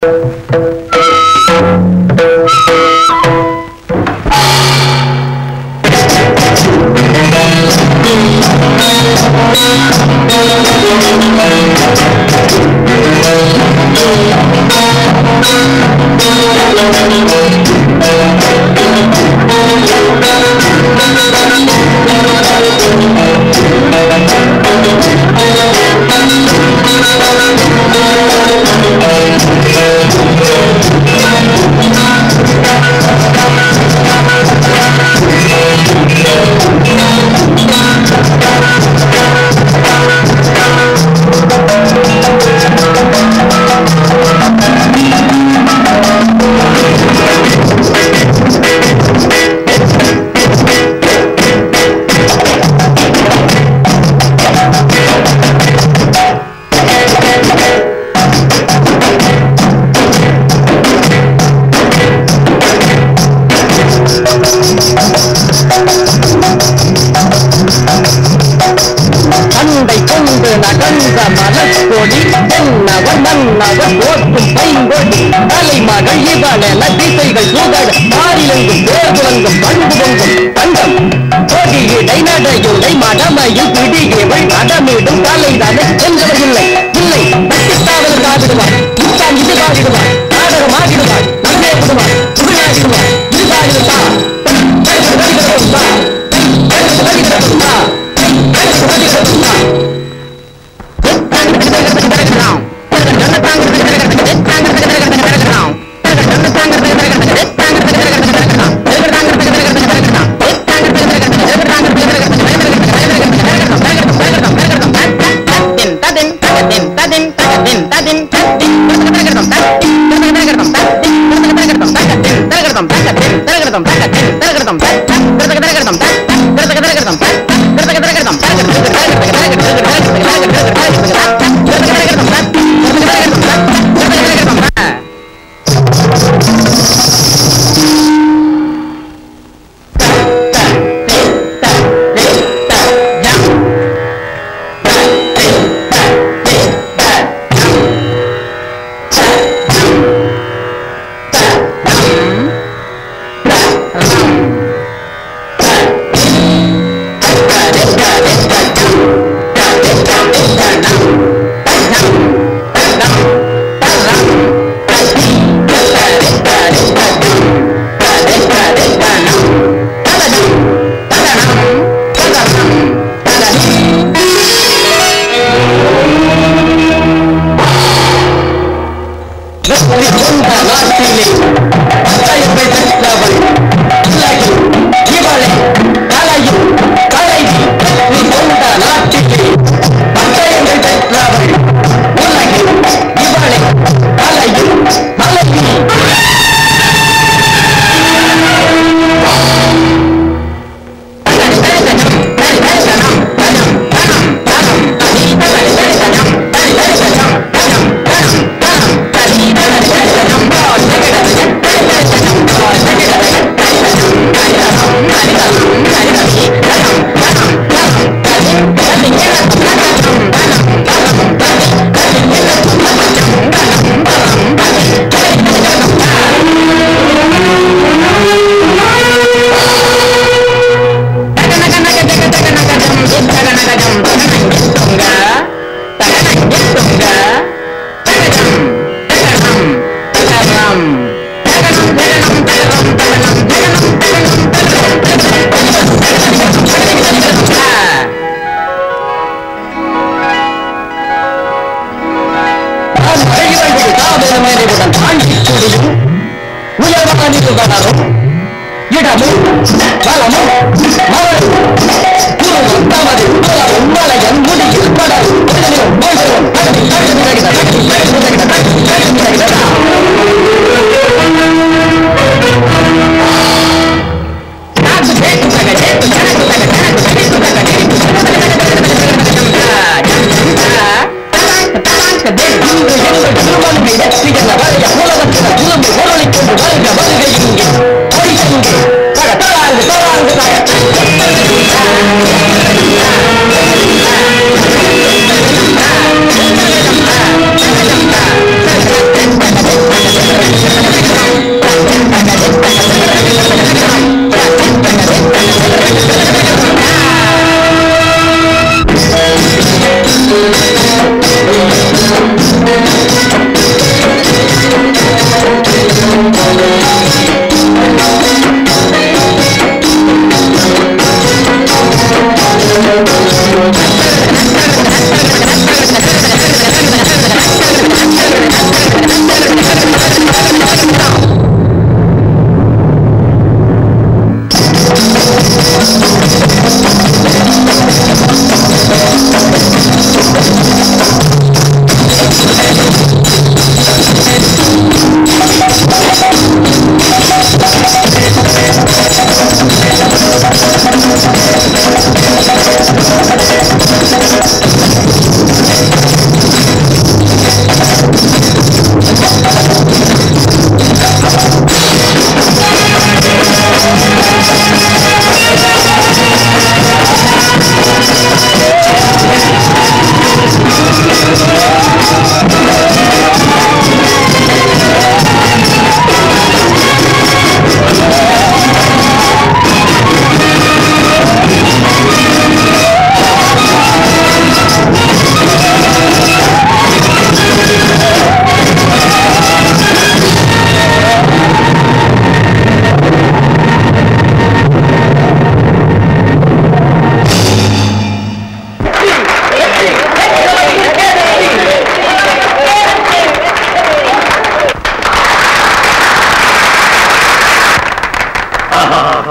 சண்டை கொண்டு நகர்ந்த மலர்கொடி தென்னவர் மன்னவர் போற்றும் பைங்கொடி தலைமகள் இவளென திசைகள் சுகட மாறிலெங்கும் பேர்குலங்கும் பண்பு பொங்கும் தங்கம் கொடியிடை நடையுடை மடமையில் பிடியவள் கடமிடும் தலைதானே சென்றவர் இல்லை இல்லை தட்டித்தாவல் காவிடுவார் முத்தான் இது காவிடுவார் நாடகம் ஆகிடுவார் நங்கே விடுவார் துணியாகிடுவார் இது காவிடுவா வெற்றி கொண்ட நாட்டிலே பத்தாயிரத்தை பெற்றவள் உலகில் இவளை கலையும் கலைவி வெற்றி கொண்ட நாட்டிலே பத்தாயிரத்தை பெற்றவள் உலகில் இவளை கலையும் கலைவி நான் கையிலங்குது தாபனமேனைவுடன் தாங்கிக் குடியும் உயர்வானில் வளரும் இடமும் பலமும் மலரும் குருவும் தமது உலரும் மலையன் முடியில் படரும் உடலிலும் மோசரும் கடலில் கடலில் கிடைத்த கடலில் கடலில் கிடைத்த கடலில் கடலில் கிடைத்த Thank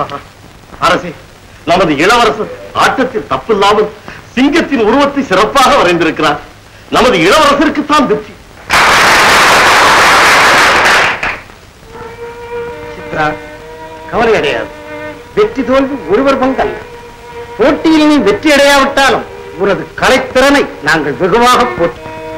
ஆஹா. அரசே நமது இளவரசர் ஆட்டத்தில் தப்பில்லாமல் சிங்கத்தின் உருவத்தை சிறப்பாக வரைந்திருக்கிறார் நமது இளவரசருக்கு தான் வெற்றி சித்ரா கவலை அடையாது வெற்றி தோல்வி ஒருவர் பங்கல்ல போட்டியில் நீ வெற்றி அடையாவிட்டாலும் உனது கலைத்திறனை நாங்கள் வெகுவாக போற்றி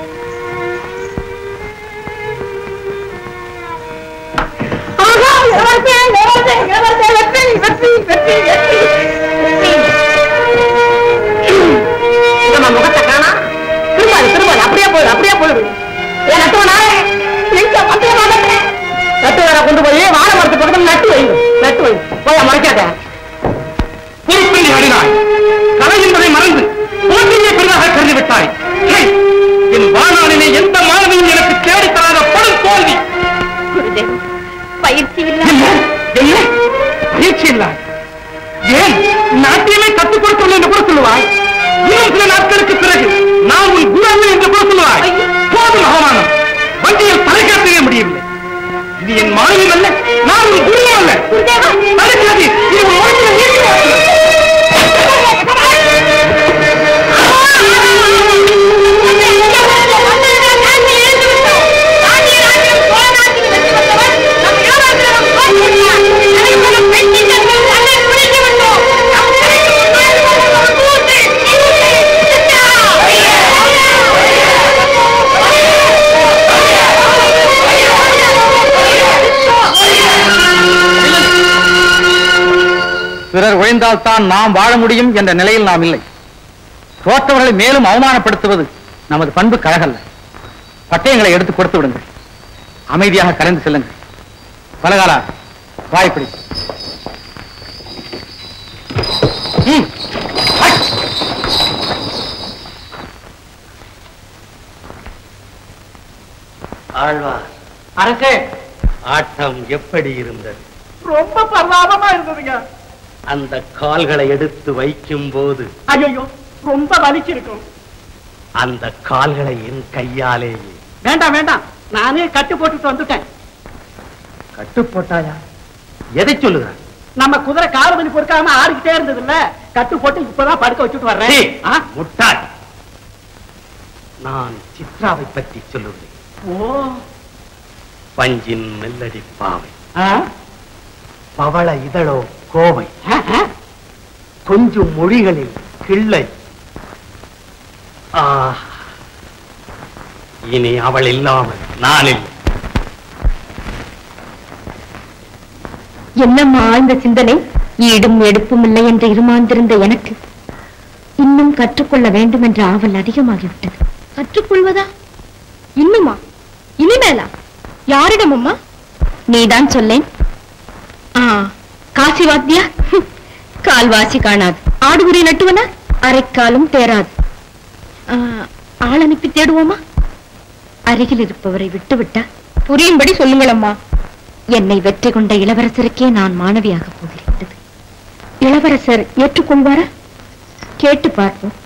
நம்ம முகத்தை காணா திரும்பாது திரும்பாது அப்படியே போயிடு அப்படியே போயிடு ஏன் நட்டுவனா எங்க அப்படியே வாங்கட்டேன் நட்டு வேற கொண்டு போய் வாழை மரத்து பக்கத்துல நட்டு வைங்க நட்டு வைங்க போய் மறைக்காத பொறுப்பில் ஆடினாய் கலை என்பதை மறந்து போட்டியை பெரிதாக கருதி விட்டாய் ஹே, என் வாழ்நாளிலே எந்த மாணவியும் எனக்கு தேடித் தராத படும் தோல்வி குருதேவ் பயிற்சி இல்ல என்ன என்ன பயிற்சி இல்லை ஏன் நாட்டியமே கற்றுக் கொடுக்கவில்லை என்று கூட சொல்லுவாய் இன்னும் சில நாட்களுக்கு பிறகு நான் உன் குரு என்று கூட சொல்லுவாய் ஐயோ. போதும் அவமானம் வண்டியில் தலைக்காட்டவே முடியவில்லை இது என் மாணவி அல்ல நான் உன் குரு அல்ல குருதேவா தலைக்காதி இது உன் வாழ்க்கையில் நீதி பிறர் ஒழிந்தால் தான் நாம் வாழ முடியும் என்ற நிலையில் நாம் இல்லை தோற்றவர்களை மேலும் அவமானப்படுத்துவது நமது பண்பு கழகல்ல பட்டயங்களை எடுத்து கொடுத்து விடுங்கள் அமைதியாக கலந்து செல்லுங்கள் பலகாலா வாய்ப்படி ம். ஹட். ஆழ்வார் அரசே ஆட்டம் எப்படி இருந்தது ரொம்ப பரவாதமா இருந்ததுங்க அந்த கால்களை எடுத்து வைக்கும் போது ஐயோ ரொம்ப வலிச்சிருக்கும் அந்த கால்களை என் கையாலேயே வேண்டாம் வேண்டாம் நானே கட்டு போட்டுட்டு வந்துட்டேன் கட்டு போட்டாயா எதை சொல்லுகிறார் நம்ம குதிரை கால் வலி பொறுக்காம ஆடிக்கிட்டே இருந்தது இல்ல கட்டு போட்டு இப்பதான் படுக்க வச்சுட்டு வர்றேன் ஆ? முட்டாள் நான் சித்ராவை பற்றி சொல்லுகிறேன் ஓ பஞ்சின் மெல்லடி பாவை ஆ? பவள இதழோ கோவை ஆ, ஆ. கொஞ்சம் மொழிகளில் கிள்ளை ஆ, இனி அவள் இல்லாமல் நான் இல்லை என்னம்மா ஆழ்ந்த சிந்தனை ஈடும் எடுப்பும் இல்லை என்று இருமாந்திருந்த எனக்கு இன்னும் கற்றுக்கொள்ள வேண்டும் என்ற ஆவல் அதிகமாகிவிட்டது கற்றுக்கொள்வதா இன்னுமா இனிமேலா யாரிடம் அம்மா நீதான் சொல்லேன் ஆ காசி வாத்தியா ஹம், கால்வாசி காணாது ஆடுகுறி நட்டுவனா அரைக்காலும் தேராது ஆ, ஆள் அனுப்பி தேடுவோமா அருகில் இருப்பவரை விட்டுவிட்டா புரியும்படி சொல்லுங்கள் அம்மா என்னை வெற்றி கொண்ட இளவரசருக்கே நான் மாணவியாக போகிறது இளவரசர் ஏற்றுக்கொள்வாரா கேட்டு பார்ப்போம்